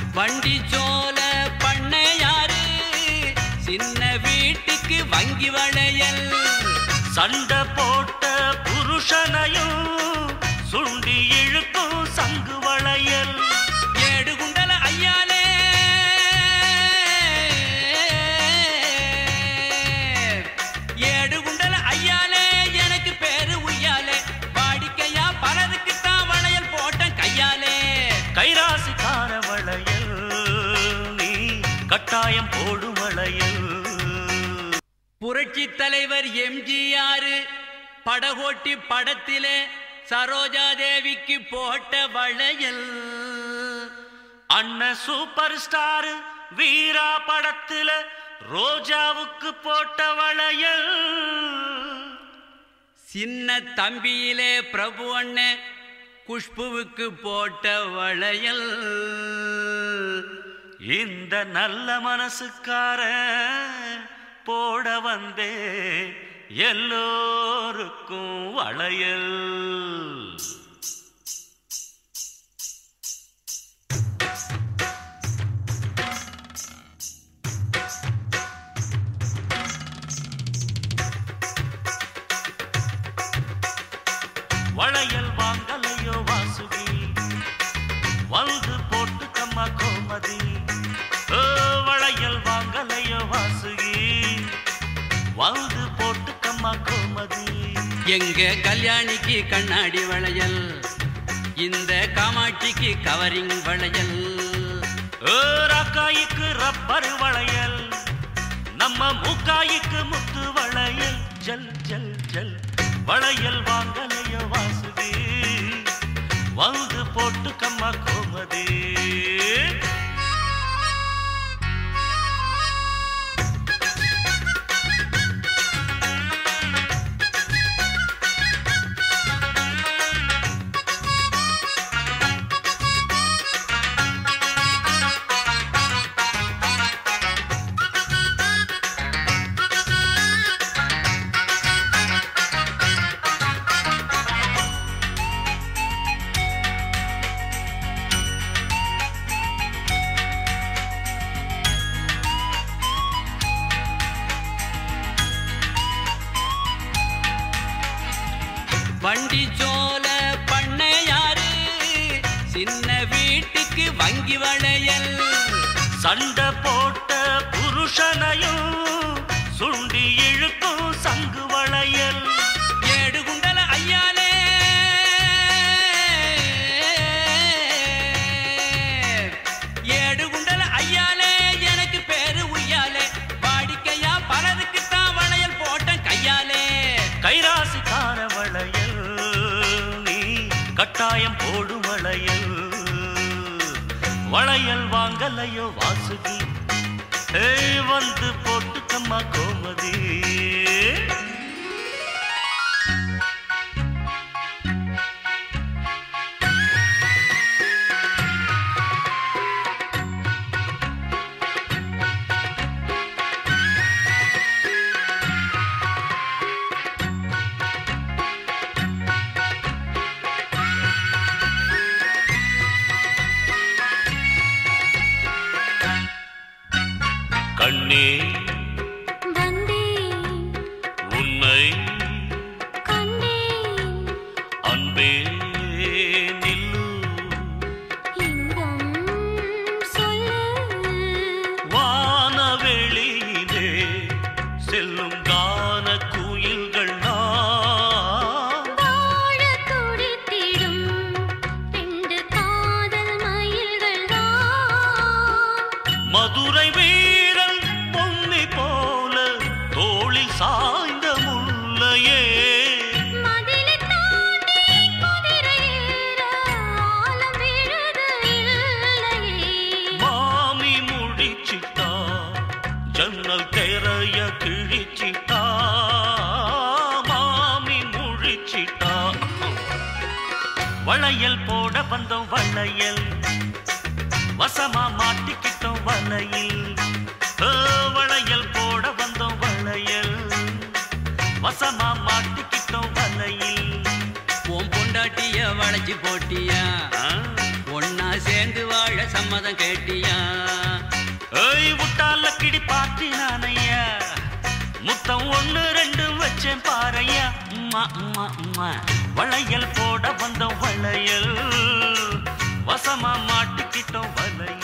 வண்டி சோல பண்ணையாரு சின்ன வீட்டுக்கு வங்கி வளையல் சண்டை போட்ட புருஷனையும் சுண்டி இழுக்கும் சங்கு வளையல் ஏடு குண்டல ஐயாலே ஏடு குண்டல ஐயாலே எனக்கு பேரு உய்யாலே வாடிக்கையா பலருக்கு தான் வளையல் போட்டேன் கையாலே கைராசிக்கார வளையல் நீ கட்டாயம் போடும் வளையல் புரட்சி தலைவர் எம்ஜிஆர் படகோட்டி படத்திலே சரோஜா தேவிக்கு போட்ட வளையல் அண்ணன் சூப்பர் ஸ்டார் வீரா படத்துல ரோஜாவுக்கு போட்ட வளையல் சின்ன தம்பியிலே பிரபு அண்ணே குஷ்புவுக்கு போட்ட வளையல் இந்த நல்ல மனசுக்கார போட வந்தே எல்லோருக்கும் வளையல் வளையல் வாங்கலையோ வாசுகி வந்து போட்டுக்கம்மா கோமதி ஓ, வளையல் வாங்கலையோ வாசுகி வந்து போட்டுக்கம்மா கோமதி எங்க கல்யாணிக்கு கண்ணாடி வளையல் இந்த காமாட்சிக்கு கவரிங் வளையல் ஓ, ராக்காய்க்கு ரப்பர் வளையல் நம்ம மூக்காய்க்கு முத்து வளையல் ஜல் ஜல் ஜல் வளையல் வாங்கலையோ வாசுகி வந்து போட்டுக்கம்மா கோமதி வண்டி சோல பண்ணையாரு சின்ன வீட்டுக்கு வங்கி வளையல் சண்டை போட்ட புருஷனையும் சுண்டி இழுக்கும் சங்கு வளையல் ஏடு குண்டல ஐயாலே ஏடு குண்டல ஐயாலே எனக்கு பேரு உய்யாலே வாடிக்கையா பலருக்கு தான் வளையல் போட்டேன் கையாலே கைராசிக்கார வளையல் நீ கட்டாயம் போடும் வளையல் வளையல் வாங்கலையோ வாசுகி ஏய் வந்து போட்டுக்கம்மா கோமதி கண்ணே வந்தேன் உன்னை கண்டேன் அன்பே நில்லு இன்பம் சொல்லு வானவெளியிலே செல்லும் கான குயில்கள் நான் வாழ துடித்திடும் ரெண்டு காதல் மயில்கள் தான் மதுரை வீரன் பொன்னி போல தோளில் சாய்ந்த முல்லையே மதிலை தாண்டி குதிரை ஏற ஆலம் விழுது இல்லையே மாமி முடிச்சிட்டா ஜன்னல் தெரைய கிழிச்சிட்டா மாமி முழிச்சிட்டா வளையல் போட வந்தோம் வளையல் வசமா மாட்டிக்கிட்டோம் வளையல் ஓ, வளையல் போட வந்தோம் வளையல் வசமா மாட்டிக்கிட்டோம் வளையல் உன் பொண்டாட்டிய வளைச்சு போட்டியா ஆ, ஒன்னா சேர்ந்து வாழ சம்மதம் கேட்டியா ஏய் விட்டால கிடி பாட்டி நானையா முத்தம் ஒண்ணு ரெண்டு வச்சேன் பாறையா உம்மா உம்மா உம்மா வளையல் போட வந்தோம் வளையல் வசமா மாட்டிக்கிட்டோம் வளையல்